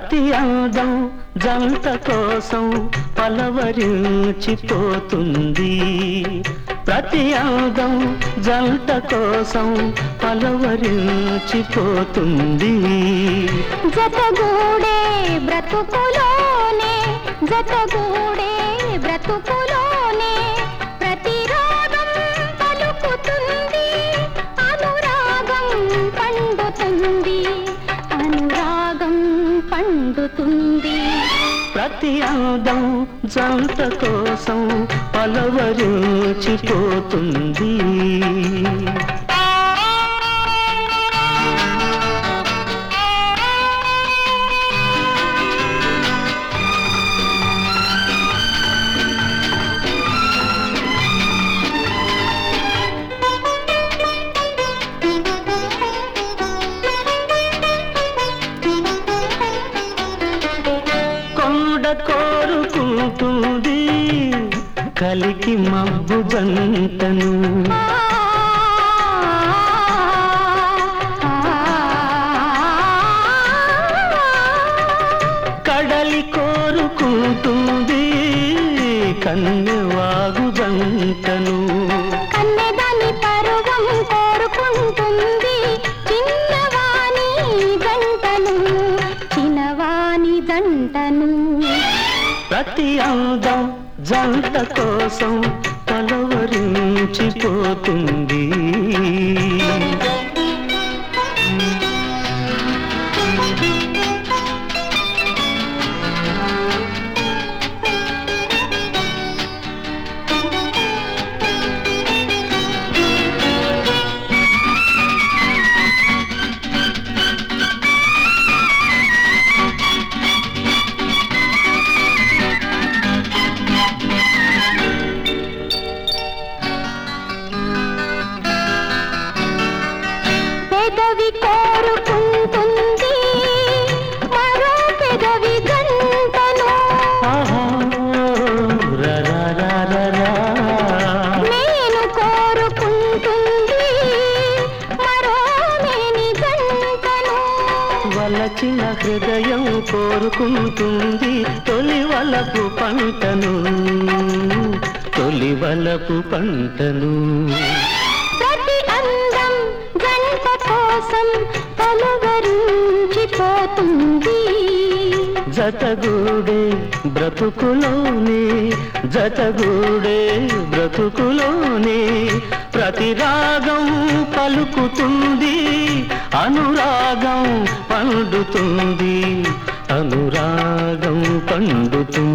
ప్రతి అందం జంట కోసం పలవరించిపోతుంది ప్రతి అందం జంట కోసం పలవరించిపోతుంది జతగూడే బ్రతుకులోనే జతగూడే బ్రతుకులోనే ప్రతిరాగం పలుకుతుంది అనురాగం పండుతుంది అనురాగం పండుతుంది ప్రతి అందం జంట కోసం పలవరించిపోతుంది కొండ కోరుకుంటుంది కలికి మబ్బు జంటను కడలి కోరుకుంటుంది కన్నెవాగు జంటను కన్నెదాని పరువం కోరుకుంటుంది చిన్నవాణి జంటను చిన్నవాణి జంటను ప్రతి అందం జంట కోసం పలవరించిపోతుంది పెదవి కోరుకుంటుంది మరో పెదవి గంటను ఆహా, రరరరరా. నేను కోరుకుంటుంది మరో మేని గంటను వలచిన హృదయం కోరుకుంటుంది తొలి వలపు పంటను తొలి వలపు పంటను ప్రతి అందం గంట కోసం పలువరించిపోతుంది జతగూడే బ్రతుకులోనే జతగూడే బ్రతుకులోనే ప్రతి రాగం పలుకుతుంది అనురాగం పండుతుంది అనురాగం పండుతుంది